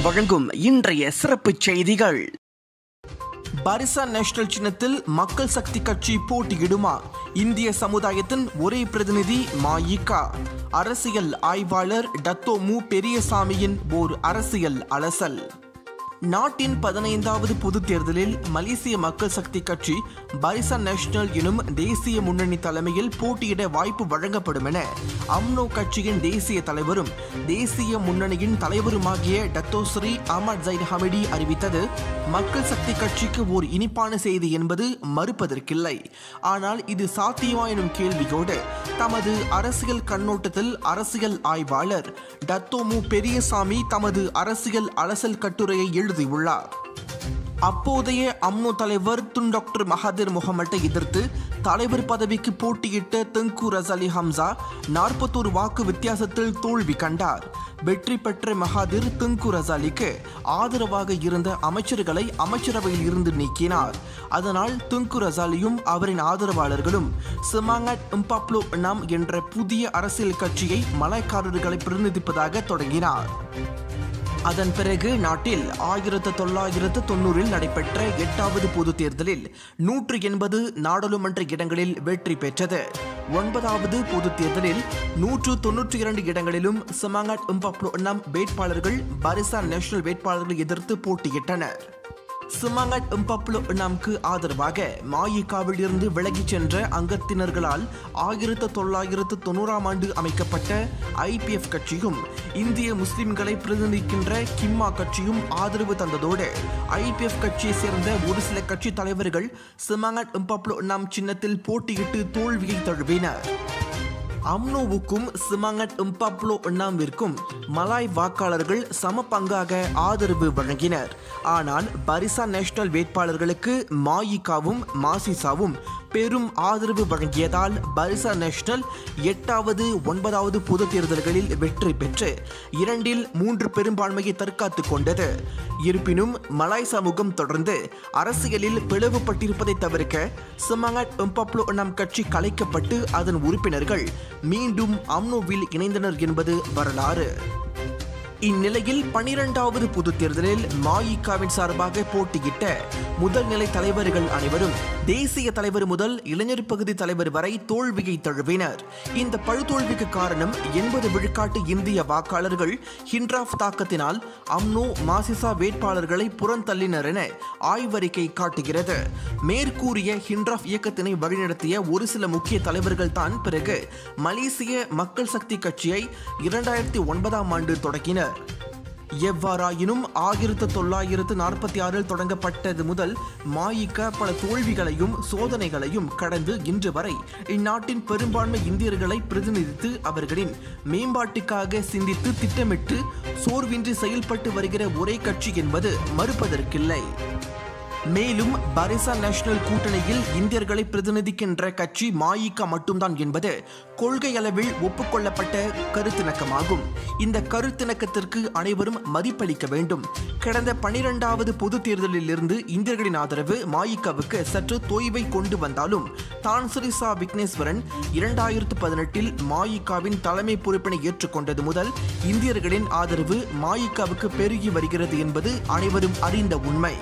வழங்கும் இன்றைய சிறப்பு செய்திகள் பரிசா நேஷனல் சின்னத்தில் மக்கள் சக்தி கட்சி போட்டியிடுமா இந்திய சமுதாயத்தின் ஒரே பிரதிநிதி மாயிகா அரசியல் ஆய்வாளர் டத்தோ மு பெரியசாமியின் ஓர் அரசியல் அலசல் நாட்டின் பதினைந்தாவது பொதுத் தேர்தலில் மலேசிய மக்கள் சக்தி கட்சி பரிசா நேஷனல் எனும் தேசிய முன்னணி தலைமையில் போட்டியிட வாய்ப்பு வழங்கப்படும் என அம்னோ கட்சியின் தேசிய தலைவரும் தேசிய முன்னணியின் தலைவருமாகிய டத்தோஸ்ரீ அஹமத் ஜைட் ஹமிடி அறிவித்தது மக்கள் சக்தி கட்சிக்கு ஓர் இனிப்பான செய்தி என்பது மறுப்பதற்கில்லை ஆனால் இது சாத்தியமா எனும் கேள்வியோடு தமது அரசியல் கண்ணோட்டத்தில் அரசியல் ஆய்வாளர் டத்தோமு பெரியசாமி தமது அரசியல் அலசல் கட்டுரையை எழுதியுள்ளார் அப்போதைய அம்னோ தலைவர் துன் டாக்டர் மகாதிர் முகமட்டை எதிர்த்து தலைவர் பதவிக்கு போட்டியிட்ட தெங்கு ரசலி ஹம்சா நாற்பத்தோரு வாக்கு வித்தியாசத்தில் தோல்வி கண்டார் வெற்றி பெற்ற மகாதிர் தெங்கு ரசாலிக்கு ஆதரவாக இருந்த அமைச்சர்களை அமைச்சரவையில் இருந்து நீக்கினார் அதனால் துங்கு ரசாலியும் அவரின் ஆதரவாளர்களும் சிமாங்கட் இம்பாப்ளோ நம் என்ற புதிய அரசியல் கட்சியை மலாய்க்காரர்களை பிரதிநிதிப்பதாக தொடங்கினார் அதன் பிறகு நாட்டில் ஆயிரத்து தொள்ளாயிரத்து தொண்ணூறில் நடைபெற்ற எட்டாவது பொது தேர்தலில் நூற்று எண்பது நாடாளுமன்ற இடங்களில் வெற்றி பெற்றது ஒன்பதாவது பொது தேர்தலில் நூற்று தொன்னூற்றி இரண்டு இடங்களிலும் சமாங்கட் இம்பாப்ளோனம் வேட்பாளர்கள் பரிசா நேஷனல் வேட்பாளர்களை எதிர்த்து போட்டியிட்டனர் சிமாங்கட் இம்பப்ளோ நமக்கு ஆதரவாக மாயிகாவில் இருந்து விலகிச் சென்ற அங்கத்தினர்களால் ஆயிரத்து தொள்ளாயிரத்து தொண்ணூறாம் ஆண்டு அமைக்கப்பட்ட ஐபிஎஃப் கட்சியும் இந்திய முஸ்லிம்களை பிரதிநிதிக்கின்ற கிம்மா கட்சியும் ஆதரவு தந்ததோடு ஐபிஎஃப் கட்சியை சேர்ந்த ஒரு சில கட்சி தலைவர்கள் சிமாங்கட் இம்பப்ளோ நம் சின்னத்தில் போட்டியிட்டு தோல்வியை தழுவினர் அம்னோவுக்கும் சிமாங்கட் இம்பாப்ளோ அண்ணாவிற்கும் மலாய் வாக்காளர்கள் சம பங்காக ஆதரவு வழங்கினர் ஆனால் பரிசா நேஷனல் வேட்பாளர்களுக்கு மாயிகாவும் மாசிசாவும் பெரும் ஆதரவு வழங்கியதால் பரிசா நேஷனல் எட்டாவது ஒன்பதாவது பொது தேர்தல்களில் வெற்றி பெற்று இரண்டில் மூன்று பெரும்பான்மையை தற்காத்துக் கொண்டது இருப்பினும் மலாய் சமூகம் தொடர்ந்து அரசியலில் பிளவுபட்டிருப்பதை தவிர்க்க சிமாங்கட் இம்பப்ளோ நம் கட்சி கலைக்கப்பட்டு அதன் உறுப்பினர்கள் மீண்டும் அம்னோவில் இணைந்தனர் என்பது வரலாறு இந்நிலையில் பனிரெண்டாவது பொது தேர்தலில் மாயிகாவின் சார்பாக போட்டியிட்ட முதல் நிலை தலைவர்கள் அனைவரும் தேசிய தலைவர் முதல் இளைஞர் பகுதி தலைவர் வரை தோல்வியை தழுவினர் இந்த பழுதோல்விக்கு காரணம் எண்பது விழுக்காட்டு இந்திய வாக்காளர்கள் ஹிண்ட்ராஃப் தாக்கத்தினால் அம்னோ மாசிசா வேட்பாளர்களை புறந்தள்ளினர் என ஆய்வறிக்கை காட்டுகிறது மேற்கூறிய ஹிண்ட்ராஃப் இயக்கத்தினை வழிநடத்திய ஒரு சில முக்கிய தலைவர்கள் தான் பிறகு மலேசிய மக்கள் சக்தி கட்சியை இரண்டாயிரத்தி ஒன்பதாம் ஆண்டு தொடங்கினர் எவ்வாறாயினும் ஆயிரத்து தொள்ளாயிரத்து நாற்பத்தி ஆறில் தொடங்கப்பட்டது முதல் மாயிக்க பல தோல்விகளையும் சோதனைகளையும் கடந்து இன்று வரை இந்நாட்டின் பெரும்பான்மை இந்தியர்களை பிரதிநிதித்து அவர்களின் மேம்பாட்டுக்காக சிந்தித்து திட்டமிட்டு சோர்வின்றி செயல்பட்டு வருகிற ஒரே கட்சி என்பது மறுப்பதற்கில்லை மேலும் பரிசா நேஷனல் கூட்டணியில் இந்தியர்களை பிரதிநிதிக்கின்ற கட்சி மாயிகா மட்டும்தான் என்பது கொள்கை அளவில் ஒப்புக்கொள்ளப்பட்ட கருத்திணக்கமாகும் இந்த கருத்திணக்கத்திற்கு அனைவரும் மதிப்பளிக்க வேண்டும் கடந்த பனிரெண்டாவது பொது தேர்தலில் இருந்து இந்தியர்களின் ஆதரவு மாயிகாவுக்கு சற்று தொய்வை கொண்டு வந்தாலும் தான்சரிசா விக்னேஸ்வரன் இரண்டாயிரத்து பதினெட்டில் மாயிகாவின் தலைமை பொறுப்பினை ஏற்றுக்கொண்டது முதல் இந்தியர்களின் ஆதரவு மாயிகாவுக்கு பெருகி வருகிறது என்பது அனைவரும் அறிந்த உண்மை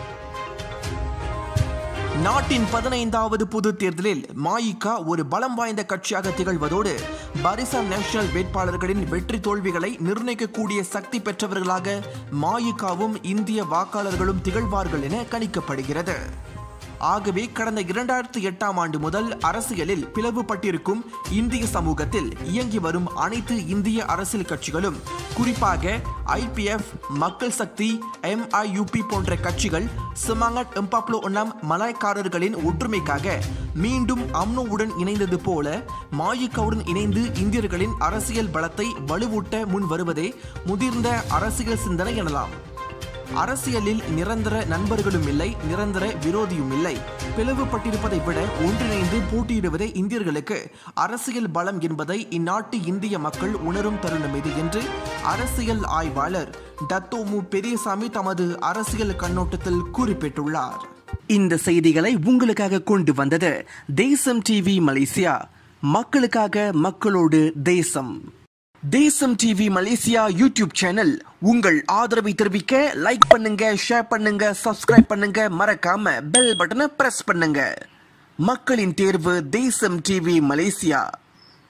நாட்டின் பதினைந்தாவது பொது தேர்தலில் மாயிகா ஒரு பலம் வாய்ந்த கட்சியாக திகழ்வதோடு பரிசா நேஷனல் வேட்பாளர்களின் வெற்றி தோல்விகளை நிர்ணயிக்கக்கூடிய சக்தி பெற்றவர்களாக மாயிகாவும் இந்திய வாக்காளர்களும் திகழ்வார்கள் என கணிக்கப்படுகிறது ஆகவே கடந்த இரண்டாயிரத்தி எட்டாம் ஆண்டு முதல் அரசியலில் பிளவுபட்டிருக்கும் இந்திய சமூகத்தில் இயங்கி வரும் அனைத்து இந்திய அரசியல் கட்சிகளும் குறிப்பாக ஐபிஎஃப் மக்கள் சக்தி எம்ஐயுபி போன்ற கட்சிகள் சிமாங்கட் எம்பாப்ளோ நம் மலாய்க்காரர்களின் ஒற்றுமைக்காக மீண்டும் அம்னோவுடன் இணைந்தது போல மாயிகாவுடன் இணைந்து இந்தியர்களின் அரசியல் பலத்தை வலுவூட்ட முன் வருவதே முதிர்ந்த அரசியல் சிந்தனை எனலாம் அரசியலில் நிரந்தர நண்பர்களும் இல்லை நிரந்தர விரோதியும் இல்லை பிளவுபட்டிருப்பதை விட ஒன்றிணைந்து போட்டியிடுவதே இந்தியர்களுக்கு அரசியல் பலம் என்பதை இந்நாட்டு இந்திய மக்கள் உணரும் தருணம் இது என்று அரசியல் ஆய்வாளர் டத்தோமு பெரியசாமி தமது அரசியல் கண்ணோட்டத்தில் குறிப்பிட்டுள்ளார் இந்த செய்திகளை உங்களுக்காக கொண்டு வந்தது தேசம் டிவி மலேசியா மக்களுக்காக மக்களோடு தேசம் தேசம் டிவி மலேசியா யூடியூப் சேனல் உங்கள் ஆதரவை தெரிவிக்க லைக் பண்ணுங்க ஷேர் பண்ணுங்க சப்ஸ்கிரைப் பண்ணுங்க மறக்காம பெல் பட்டனை பிரஸ் பண்ணுங்க மக்களின் தேர்வு தேசம் டிவி மலேசியா